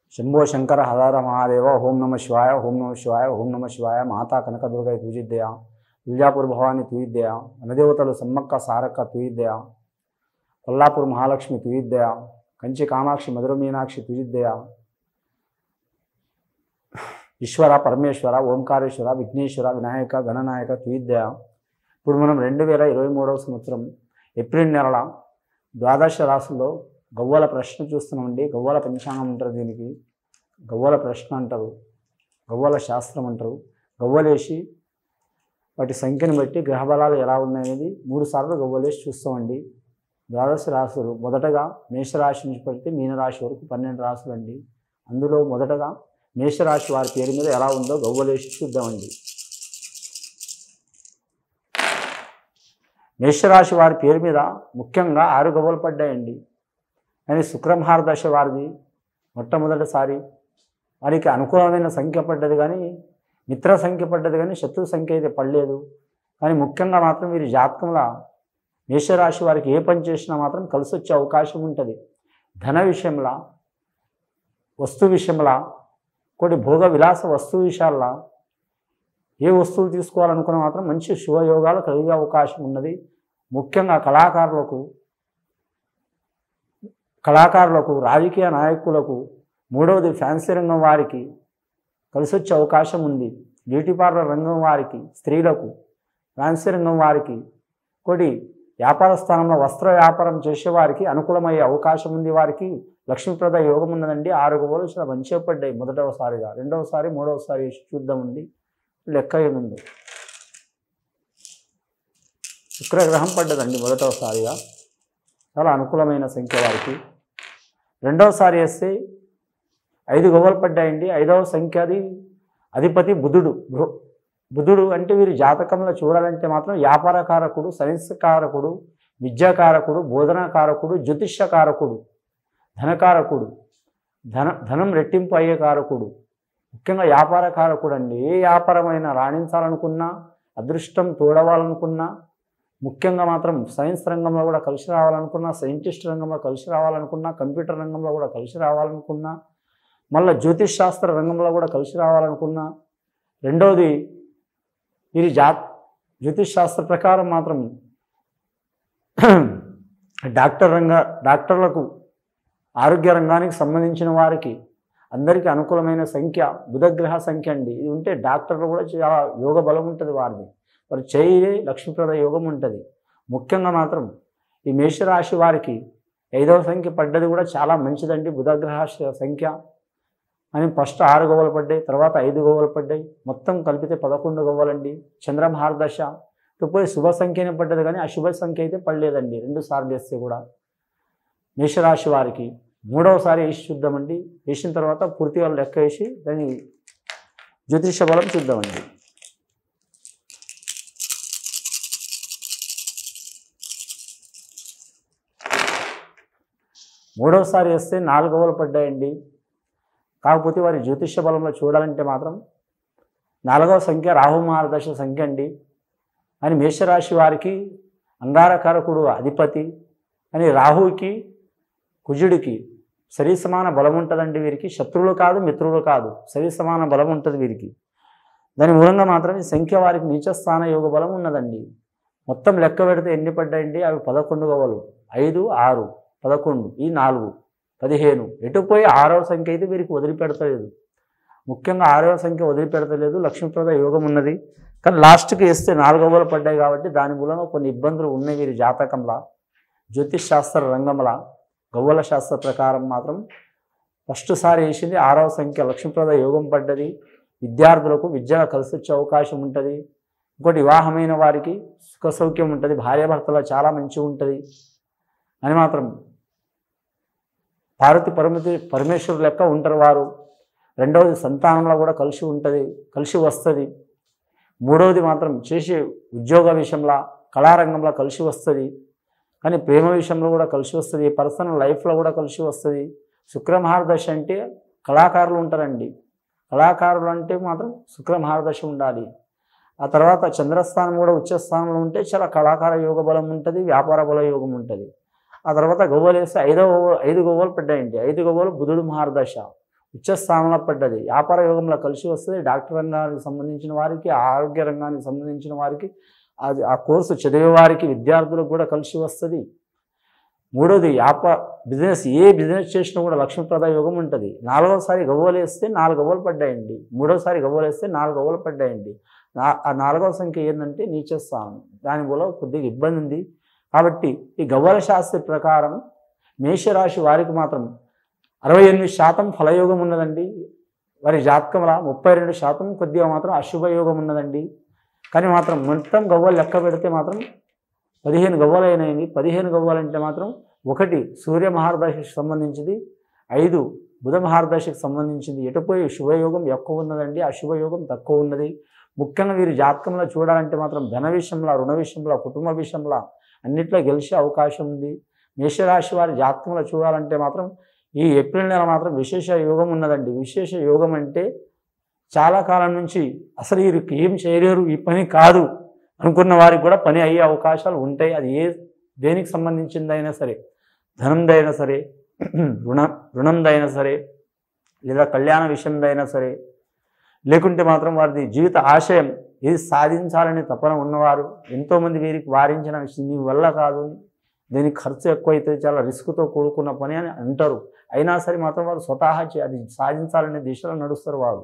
శంభో శంకర హర మహాదేవ ఓం నమ శివాయ ఓం నమ శివాయ ఓం నమ శివాయ మాతా కనకదుర్గ తూజిద్దయ విజయాపూర్ భవాని తూయిద్దయ వనదేవతలు సమ్మక్క సారక్క తూయిద్దయ కొల్లాపూర్ మహాలక్ష్మి తూయిద్దయ కంచి కామాక్షి మధుర మీనాక్షి తూయిద్దయ ఈశ్వర పరమేశ్వర ఓంకారేశ్వర విఘ్నేశ్వర వినాయక గణనాయక తూయిద్దయ ఇప్పుడు మనం రెండు వేల ఇరవై మూడవ సంవత్సరం ఏప్రిల్ నెలల ద్వాదశ రాశుల్లో గవ్వల ప్రశ్న చూస్తున్నామండి గవ్వల పంచాంగం అంటారు దీనికి గవ్వల ప్రశ్న అంటారు గవ్వల శాస్త్రం అంటారు గవ్వలేసి వాటి సంఖ్యను బట్టి గ్రహబలాలు ఎలా ఉన్నాయనేది మూడు సార్లు గవ్వలేసి చూస్తామండి ద్వాదశ రాశులు మొదటగా మేషరాశి నుంచి పడితే మీనరాశి వరకు పన్నెండు రాశులు అండి అందులో మొదటగా మేషరాశి వారి పేరు మీద ఎలా ఉందో గవ్వలేసి చూద్దామండి మేషరాశి వారి పేరు మీద ముఖ్యంగా ఆరు గవ్వలు పడ్డాయండి కానీ శుక్రమహార దశ వారిది మొట్టమొదటిసారి వారికి అనుకూలమైన సంఖ్య పడ్డది కానీ మిత్ర సంఖ్య పడ్డది కానీ శత్రు సంఖ్య అయితే పడలేదు కానీ ముఖ్యంగా మాత్రం వీరి జాతకంలో మేషరాశి వారికి ఏ పని చేసినా మాత్రం కలిసి వచ్చే అవకాశం ఉంటుంది ధన విషయంలో వస్తు విషయంలో కొన్ని భోగ విలాస వస్తు విషయాల్లో ఏ వస్తువులు తీసుకోవాలనుకున్నా మాత్రం మంచి శుభయోగాలు కలిగే అవకాశం ఉన్నది ముఖ్యంగా కళాకారులకు కళాకారులకు రాజకీయ నాయకులకు మూడవది ఫ్యాన్సీ రంగం వారికి కలిసి వచ్చే అవకాశం ఉంది బ్యూటీ పార్లర్ రంగం వారికి స్త్రీలకు ఫ్యాన్సీ రంగం వారికి కొన్ని వ్యాపార స్థానంలో వస్త్ర వ్యాపారం చేసేవారికి అనుకూలమయ్యే అవకాశం ఉంది వారికి లక్ష్మీప్రద యోగం ఉన్నదండి ఆరు గోలు చాలా మంచిగా పడ్డాయి మొదటవసారిగా రెండవసారి మూడవసారి చూద్దామండి లెక్క ఏముంది శుక్రగ్రహం పడ్డదండి మొదటవసారిగా చాలా అనుకూలమైన సంఖ్య వారికి రెండవసారి వేస్తే ఐదు గవ్వలు పడ్డాయండి ఐదవ సంఖ్య అది అధిపతి బుధుడు బృ- బుధుడు అంటే వీరి జాతకంలో చూడాలంటే మాత్రం వ్యాపారకారకుడు సైన్స్ కారకుడు విద్యాకారకుడు బోధనాకారకుడు జ్యోతిష్యకారకుడు ధనకారకుడు ధన ధనం రెట్టింపు అయ్యే కారకుడు ముఖ్యంగా వ్యాపారకారకుడు అండి ఏ వ్యాపారమైనా రాణించాలనుకున్నా అదృష్టం తోడవాలనుకున్నా ముఖ్యంగా మాత్రం సైన్స్ రంగంలో కూడా కలిసి రావాలనుకున్నా సైంటిస్ట్ రంగంలో కలిసి రావాలనుకున్నా కంప్యూటర్ రంగంలో కూడా కలిసి రావాలనుకున్నా మళ్ళీ జ్యోతిష్ శాస్త్ర రంగంలో కూడా కలిసి రావాలనుకున్నా రెండవది వీరి జా జ్యోతిష్ శాస్త్ర ప్రకారం మాత్రం డాక్టర్ రంగ డాక్టర్లకు ఆరోగ్య రంగానికి సంబంధించిన వారికి అందరికీ అనుకూలమైన సంఖ్య బుధగ్రహ సంఖ్య అండి ఇది ఉంటే డాక్టర్లు కూడా చాలా యోగ బలం ఉంటుంది వారిది వారి చేయి లక్ష్మీప్రద యోగం ఉంటుంది ముఖ్యంగా మాత్రం ఈ మేషరాశి వారికి ఐదవ సంఖ్య పడ్డది కూడా చాలా మంచిదండి బుధగ్రహ శ- సంఖ్య అని ఫస్ట్ ఆరు గవ్వలు పడ్డాయి తర్వాత ఐదు గవ్వలు పడ్డాయి మొత్తం కలిపితే పదకొండు గవ్వలండి చంద్రమహారదశ పోయి శుభ సంఖ్యనే పడ్డది కానీ అశుభ సంఖ్య అయితే పడలేదండి రెండు సార్లు వేస్తే కూడా మేషరాశి వారికి మూడవసారి వేసి చూద్దామండి వేసిన తర్వాత పూర్తిగా లెక్క వేసి దాని జ్యోతిష బలం చూద్దామండి మూడవసారి వేస్తే నాలుగు గవ్వలు పడ్డాయండి కాకపోతే వారి జ్యోతిష బలంలో చూడాలంటే మాత్రం నాలుగవ సంఖ్య రాహు మహారదశ సంఖ్య అండి అని మేషరాశి వారికి అంగారకారకుడు అధిపతి అని రాహువుకి కుజుడికి సరి సమాన బలం ఉంటుందండి వీరికి శత్రువులు కాదు మిత్రులు కాదు సరి సమాన బలం ఉంటుంది వీరికి దాని మూలంగా మాత్రం ఈ సంఖ్య వారికి నీచ స్థాన యోగ బలం ఉన్నదండి మొత్తం లెక్క పెడితే ఎన్ని పడ్డాయండి అవి పదకొండు గవలు ఐదు ఆరు పదకొండు ఈ నాలుగు పదిహేను ఎటుపోయి ఆరవ సంఖ్య అయితే వీరికి వదిలిపెడతలేదు ముఖ్యంగా ఆరవ సంఖ్య వదిలిపెడతలేదు లక్ష్మీప్రద యోగం ఉన్నది కానీ లాస్ట్కి వేస్తే నాలుగవలు పడ్డాయి కాబట్టి దాని మూలంగా కొన్ని ఇబ్బందులు ఉన్నాయి వీరి జాతకంలో జ్యోతిష్ శాస్త్ర రంగంలో గవ్వల శాస్త్ర ప్రకారం మాత్రం ఫస్ట్ సారి వేసింది ఆరవ సంఖ్య లక్ష్మీప్రద యోగం పడ్డది విద్యార్థులకు విద్యలో కలిసి వచ్చే అవకాశం ఉంటుంది ఇంకోటి వివాహమైన వారికి సుఖ సౌఖ్యం ఉంటుంది భార్యాభర్తలో చాలా మంచిగా ఉంటుంది అని మాత్రం పార్వతి పరమతి పరమేశ్వరు లెక్క ఉంటారు వారు రెండవది సంతానంలో కూడా కలిసి ఉంటుంది కలిసి వస్తుంది మూడవది మాత్రం చేసే ఉద్యోగ విషయంలో కళారంగంలో కలిసి వస్తుంది కానీ ప్రేమ విషయంలో కూడా కలిసి వస్తుంది పర్సనల్ లైఫ్లో కూడా కలిసి వస్తుంది శుక్రమహారదశ అంటే కళాకారులు ఉంటారండి కళాకారులు అంటే మాత్రం శుక్రమహారదశ ఉండాలి ఆ తర్వాత చంద్రస్థానం కూడా ఉచ్చస్థానంలో ఉంటే చాలా కళాకార యోగ బలం ఉంటుంది వ్యాపార బల యోగం ఉంటుంది ఆ తర్వాత గవ్వలు వేస్తే ఐదో గవ్వ- ఐదు గవ్వలు పడ్డాయండి ఐదు గవ్వలు బుధుడు మహారదశ ఉచ్చస్థానంలో పడ్డది వ్యాపార యోగంలో కలిసి వస్తుంది డాక్టర్ రంగానికి సంబంధించిన వారికి ఆరోగ్య రంగానికి సంబంధించిన వారికి అది ఆ కోర్సు చదివే వారికి విద్యార్థులకు కూడా కలిసి వస్తుంది మూడోది వ్యాప బిజినెస్ ఏ బిజినెస్ చేసినా కూడా లక్ష్మీప్రద యోగం ఉంటుంది నాలుగోసారి గవ్వలు వేస్తే నాలుగు గవ్వలు పడ్డాయండి మూడోసారి గవ్వలు వేస్తే నాలుగు గవ్వలు పడ్డాయండి నా- ఆ నాలుగవ సంఖ్య ఏంటంటే నీచస్థానం దాని వల్ల కొద్దిగా ఇబ్బంది ఉంది కాబట్టి ఈ గవ్వల శాస్త్ర ప్రకారం మేషరాశి వారికి మాత్రం అరవై ఎనిమిది శాతం ఫలయోగం ఉన్నదండి వారి జాతకంలో ముప్పై రెండు శాతం కొద్దిగా మాత్రం అశుభ యోగం ఉన్నదండి కానీ మాత్రం మొత్తం గవ్వలు లెక్క పెడితే మాత్రం పదిహేను గవ్వలు అయినాయండి పదిహేను గవ్వలు అంటే మాత్రం ఒకటి సూర్య మహారదశకి సంబంధించింది ఐదు బుధ మహారదశకి సంబంధించింది ఎటుపోయి శుభయోగం ఎక్కువ ఉన్నదండి అశుభయోగం తక్కువ ఉన్నది ముఖ్యంగా వీరి జాతకంలో చూడాలంటే మాత్రం ధన విషయంలో రుణ విషయంలో కుటుంబ విషయంలో అన్నిట్లో గెలిచే అవకాశం ఉంది మేషరాశి వారి జాతకంలో చూడాలంటే మాత్రం ఈ ఏప్రిల్ నెల మాత్రం విశేష యోగం ఉన్నదండి విశేష యోగం అంటే చాలా కాలం నుంచి అసలు వీరికి ఏం చేయలేరు ఈ పని కాదు అనుకున్న వారికి కూడా పని అయ్యే అవకాశాలు ఉంటాయి అది ఏ దేనికి సంబంధించిందైనా సరే ధనందైనా సరే రుణ రుణందైనా సరే లేదా కళ్యాణ విషయందైనా సరే లేకుంటే మాత్రం వారిది జీవిత ఆశయం ఏది సాధించాలని తపన ఉన్నవారు ఎంతోమంది వీరికి వారించిన విషయం నీ వల్ల కాదు దీనికి ఖర్చు ఎక్కువైతే చాలా రిస్క్తో కూడుకున్న పని అని అంటారు అయినా సరే మాత్రం వారు స్వతహా చే- అది సాధించాలనే దిశలో నడుస్తారు వారు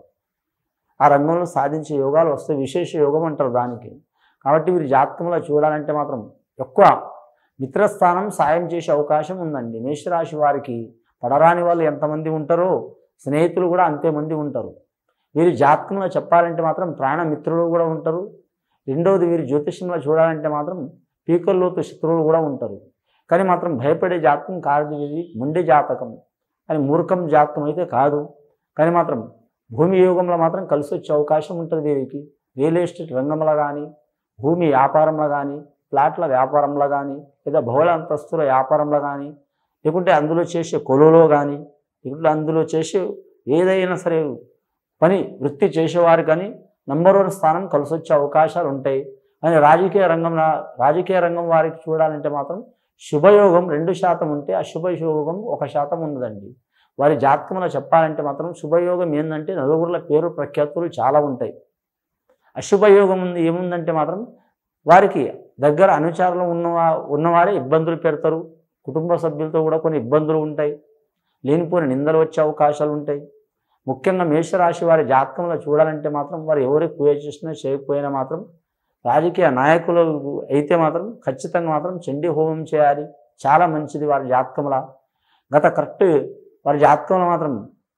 ఆ రంగంలో సాధించే యోగాలు వస్తే విశేష యోగం అంటారు దానికి కాబట్టి వీరి జాతకంలో చూడాలంటే మాత్రం ఎక్కువ మిత్రస్థానం సాయం చేసే అవకాశం ఉందండి మేషరాశి వారికి పడరాని వాళ్ళు ఎంతమంది ఉంటారో స్నేహితులు కూడా అంతేమంది ఉంటారు వీరి జాతకంలో చెప్పాలంటే మాత్రం ప్రాణమిత్రులు కూడా ఉంటారు రెండవది వీరి జ్యోతిష్యంలో చూడాలంటే మాత్రం పీకల్లోతు శత్రువులు కూడా ఉంటారు కానీ మాత్రం భయపడే జాతకం కాదు ఇది మొండి జాతకం కానీ మూర్ఖం జాతకం అయితే కాదు కానీ మాత్రం భూమి యోగంలో మాత్రం కలిసి వచ్చే అవకాశం ఉంటుంది వీరికి రియల్ ఎస్టేట్ రంగంలో కానీ భూమి వ్యాపారంలో కానీ ప్లాట్ల వ్యాపారంలో కానీ లేదా బహుళ అంతస్తుల వ్యాపారంలో కానీ లేకుంటే అందులో చేసే కొలువులో కానీ లేకుంటే అందులో చేసే ఏదైనా సరే పని వృత్తి చేసేవారు కానీ నంబర్ వన్ స్థానం కలిసి వచ్చే అవకాశాలు ఉంటాయి కానీ రాజకీయ రంగంలో రాజకీయ రంగం వారికి చూడాలంటే మాత్రం శుభయోగం రెండు శాతం ఉంటే అశుభ యోగం ఒక శాతం ఉన్నదండి వారి జాతకంలో చెప్పాలంటే మాత్రం శుభయోగం ఏంటంటే నలుగురుల పేరు ప్రఖ్యాతులు చాలా ఉంటాయి అశుభయోగం ఉంది ఏముందంటే మాత్రం వారికి దగ్గర అనుచారులు ఉన్నవా ఉన్నవారే ఇబ్బందులు పెడతారు కుటుంబ సభ్యులతో కూడా కొన్ని ఇబ్బందులు ఉంటాయి లేనిపోయిన నిందలు వచ్చే అవకాశాలు ఉంటాయి ముఖ్యంగా మేషరాశి వారి జాతకంలో చూడాలంటే మాత్రం వారు ఎవరికి పూజ చేసినా చేయకపోయినా మాత్రం రాజకీయ నాయకులు అయితే మాత్రం ఖచ్చితంగా మాత్రం చండీ హోమం చేయాలి చాలా మంచిది వారి జాతకంలో గత కరెక్ట్ వారి జాతకంలో మాత్రం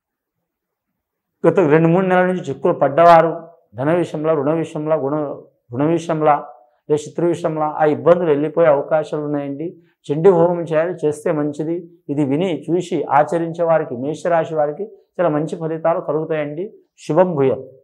గత రెండు మూడు నెలల నుంచి చిక్కులు పడ్డవారు ధన విషయంలో రుణ విషయంలో గుణ రుణ విషయంలో లేదా శత్రు విషయంలో ఆ ఇబ్బందులు వెళ్ళిపోయే అవకాశాలు ఉన్నాయండి చండీ హోమం చేయాలి చేస్తే మంచిది ఇది విని చూసి ఆచరించే వారికి మేషరాశి వారికి చాలా మంచి ఫలితాలు కలుగుతాయండి శుభం భూయం